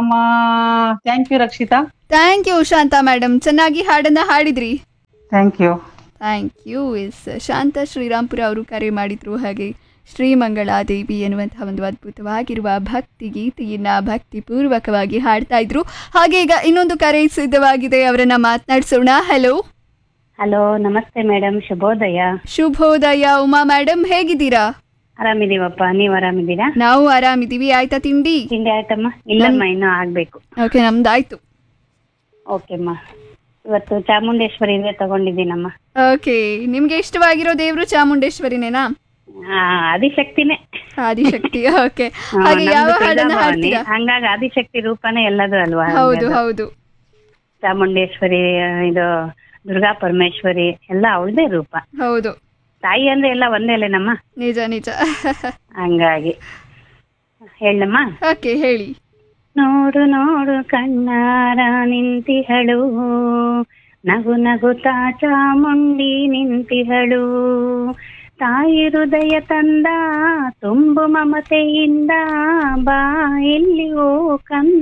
ಕಾರ್ಯಕ್ರಮ thank you Rakshita thank you Shanta madam ಚೆನ್ನಾಗಿ ಹಾಡನ್ನ ಹಾಡಿದ್ರಿ thank you thank you yes Shanta Srirampura ಅವರು ಕರೆ ಮಾಡಿದ್ರು ಹಾಗೆ ಶ್ರೀಮಂಗಳ ದೇವಿ ಎನ್ನುವಂತಹ ಒಂದು ಅದ್ಭುತವಾಗಿರುವ ಭಕ್ತಿ ಗೀತೆಯನ್ನ ಭಕ್ತಿಪೂರ್ವಕವಾಗಿ ಹಾಡ್ತಾ ಇದ್ರು ಹಾಗೆ ಈಗ ಇನ್ನೊಂದು ಕರೆ ಸಿದ್ಧವಾಗಿದೆ ಅವರನ್ನ ಮಾತನಾಡಿಸೋಣ ಹಲೋ ಹಲೋ ನಮಸ್ತೆ ಮೇಡಮ್ ಶುಭೋದಯ ಶುಭೋದಯ ಉಮಾ ಮೇಡಮ್ ಹೇಗಿದ್ದೀರಾ ಆರಾಮಿದೀವಪ್ಪ ನೀವ್ ಆರಾಮಿದ್ದೀರಾ ನಾವು ಆರಾಮಿದ್ದೀವಿ ಆಯ್ತಾ ತಿಂಡಿ ತಿಂಡಿ ಆಯ್ತಮ್ಮ ಇಲ್ಲಮ್ಮ ಇನ್ನೂ ಆಗ್ಬೇಕು ಓಕೆ ನಮ್ದಾಯ್ತು ಓಕೆಮ್ಮ ಇವತ್ತು ಚಾಮುಂಡೇಶ್ವರಿ ಇದ್ರೆ ತಗೊಂಡಿದ್ದೀನಮ್ಮ ಓಕೆ ನಿಮ್ಗೆ ಇಷ್ಟವಾಗಿರೋ ದೇವ್ರು ಚಾಮುಂಡೇಶ್ವರಿನೇನಾ ಆ, ಆದಿಶಕ್ತಿನೇ ಆದಿಶಕ್ತಿ ಓಕೆ ಆ, ಹಾಗೆ ನಮ್ದು ಯಾವ ಹಾಡನ್ನ ಪ್ರಜಾಭವನಿ. ಹಾಡ್ತೀರಾ ಹಂಗಾಗಿ ಆದಿಶಕ್ತಿ ರೂಪನೇ ಎಲ್ಲದು ಅಲ್ವಾ ಹೌದು ಅದು. ಹೌದು ಚಾಮುಂಡೇಶ್ವರಿ ಆ, ಇದು ದುರ್ಗಾ ಪರಮೇಶ್ವರಿ ಎಲ್ಲ ಅವಳದೇ ರೂಪ ಹೌದು ತಾಯಿ ಅಂದ್ರೆ ಎಲ್ಲ ಒಂದೇ ಅಲ್ಲೇನಮ್ಮ ನಿಜ ನಿಜ ಹಂಗಾಗಿ ಹೇಳಮ್ಮ ಓಕೆ ಹೇಳಿ ನೋಡು ನೋಡು ಕಣ್ಣಾರ ನಿಂತಿಹಳು ನಗು ನಗುತ್ತಾ ಚಾಮುಂಡಿ ನಿಂತಿಹಳು ತಾಯಿ ಹೃದಯ ತಂದ ತುಂಬು ಮಮತೆಯಿಂದ ಬಾ ಇಲ್ಲಿ ಓ ಕಂದ